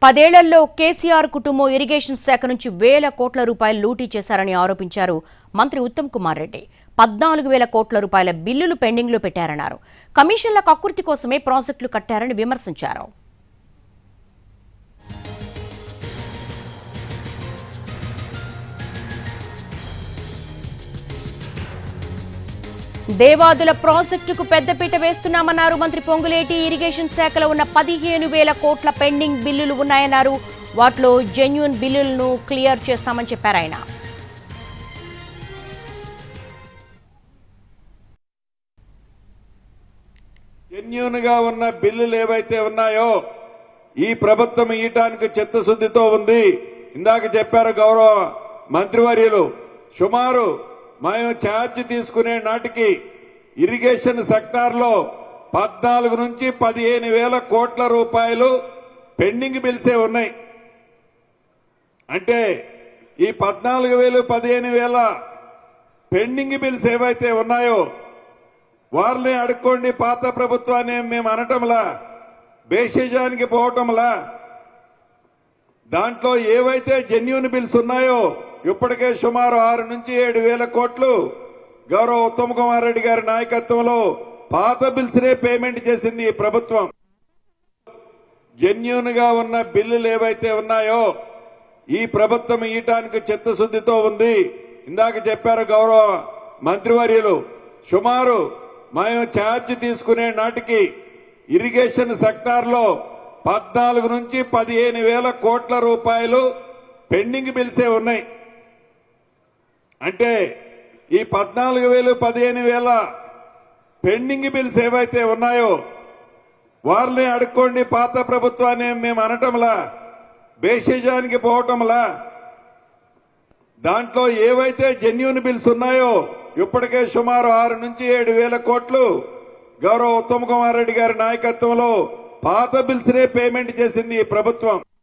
పదేళ్లలో కేసీఆర్ కుటుంబం ఇరిగేషన్ శాఖ నుంచి వేల కోట్ల రూపాయలు లూటీ చేశారని ఆరోపించారు మంత్రి ఉత్తమ్ కుమార్ రెడ్డి పద్నాలుగు వేల కోట్ల రూపాయల బిల్లులు పెండింగ్లో పెట్టారన్నారు కమిషన్ల కక్కుర్తి కోసమే ప్రాజెక్టులు కట్టారని విమర్శించారు దేవాదుల ప్రాజెక్టుకు పెద్దపీట వేస్తున్నామన్నారు మంత్రి పొంగులేటి ఇరిగేషన్ శాఖలో ఉన్న పదిహేను వేల కోట్ల పెండింగ్ బిల్లులు ఉన్నాయన్నారు వాటిలో జెన్యున్ బిల్లులను క్లియర్ చేస్తామని చెప్పారు ఆయన జెన్యున్ గా ఉన్న బిల్లులు ఏవైతే ఉన్నాయో ఈ ప్రభుత్వం ఇయటానికి చిత్తశుద్ధితో ఉంది ఇందాక చెప్పారు గౌరవ మంత్రివర్యులు సుమారు మేము ఛార్జ్ తీసుకునే నాటికి ఇరిగేషన్ సెక్టార్ లో పద్నాలుగు నుంచి పదిహేను వేల కోట్ల రూపాయలు పెండింగ్ బిల్సే ఉన్నాయి అంటే ఈ పద్నాలుగు వేలు పదిహేను వేల పెండింగ్ బిల్స్ ఏవైతే ఉన్నాయో వారిని అడుక్కోండి పాత ప్రభుత్వాన్ని మేము అనటంలా బేషజానికి పోవటంలా దాంట్లో ఏవైతే జెన్యున్ బిల్స్ ఉన్నాయో ఇప్పటికే సుమారు ఆరు నుంచి ఏడు వేల కోట్లు గౌరవ ఉత్తమ్ కుమార్ రెడ్డి గారి నాయకత్వంలో పాత బిల్స్ నే పేమెంట్ చేసింది ఈ ప్రభుత్వం జెన్యున్ గా ఉన్న బిల్లులు ఏవైతే ఉన్నాయో ఈ ప్రభుత్వం ఇయటానికి చిత్తశుద్ధితో ఉంది ఇందాక చెప్పారు గౌరవ మంత్రివర్యులు సుమారు మేము ఛార్జ్ తీసుకునే నాటికి ఇరిగేషన్ సెక్టార్ లో పద్నాలుగు నుంచి పదిహేను వేల కోట్ల రూపాయలు పెండింగ్ బిల్సే ఉన్నాయి అంటే ఈ పద్నాలుగు వేలు పదిహేను వేల పెండింగ్ బిల్స్ ఏవైతే ఉన్నాయో వారిని అడుక్కోండి పాత ప్రభుత్వాన్ని మేము అనటంలా బేషజానికి పోవటంలా దాంట్లో ఏవైతే జెన్యున్ బిల్స్ ఉన్నాయో ఇప్పటికే సుమారు ఆరు నుంచి ఏడు వేల కోట్లు గౌరవ ఉత్తమ్ కుమార్ రెడ్డి గారి నాయకత్వంలో పాత బిల్స్ నే పేమెంట్ చేసింది ఈ ప్రభుత్వం